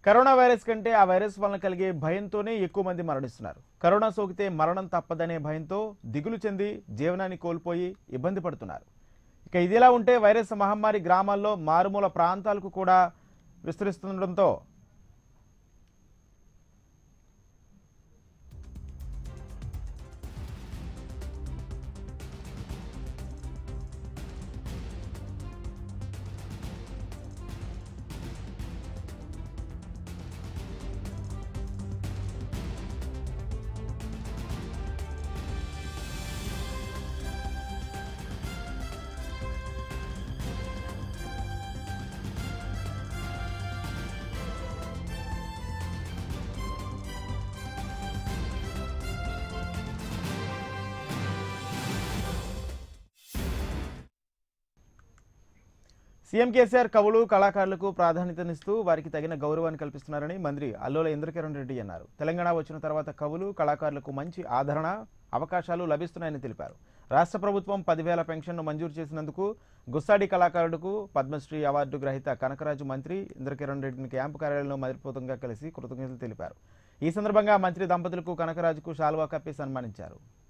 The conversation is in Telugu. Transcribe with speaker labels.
Speaker 1: కరోనా వైరస్ కంటే ఆ వైరస్ వలన కలిగే భయంతోనే ఎక్కువ మంది మరణిస్తున్నారు కరోనా సోకితే మరణం తప్పదనే భయంతో దిగులు చెంది జీవనాన్ని కోల్పోయి ఇబ్బంది పడుతున్నారు ఇక ఇదిలా ఉంటే వైరస్ మహమ్మారి గ్రామాల్లో మారుమూల ప్రాంతాలకు కూడా విస్తరిస్తుండటంతో సీఎం కేసీఆర్ కవులు కళాకారులకు ప్రాధాన్యతనిస్తూ వారికి తగిన గౌరవాన్ని కల్పిస్తున్నారని మంత్రి అల్లోల ఇంద్రకిరణ్ రెడ్డి అన్నారు తెలంగాణ వచ్చిన తర్వాత కవులు కళాకారులకు మంచి ఆదరణ అవకాశాలు లభిస్తున్నాయని తెలిపారు రాష్ట్ర ప్రభుత్వం పదివేల పెన్షన్ను మంజూరు చేసినందుకు గుస్సాడి కళాకారుడుకు పద్మశ్రీ అవార్డు గ్రహీత కనకరాజు మంత్రి ఇంద్రకిరణ్ రెడ్డిని క్యాంపు కార్యాలయంలో మదిరిపోతంగా కలిసి కృతజ్ఞతలు తెలిపారు ఈ సందర్భంగా మంత్రి దంపతులకు కనకరాజుకు శాలువా కప్పి సన్మానించారు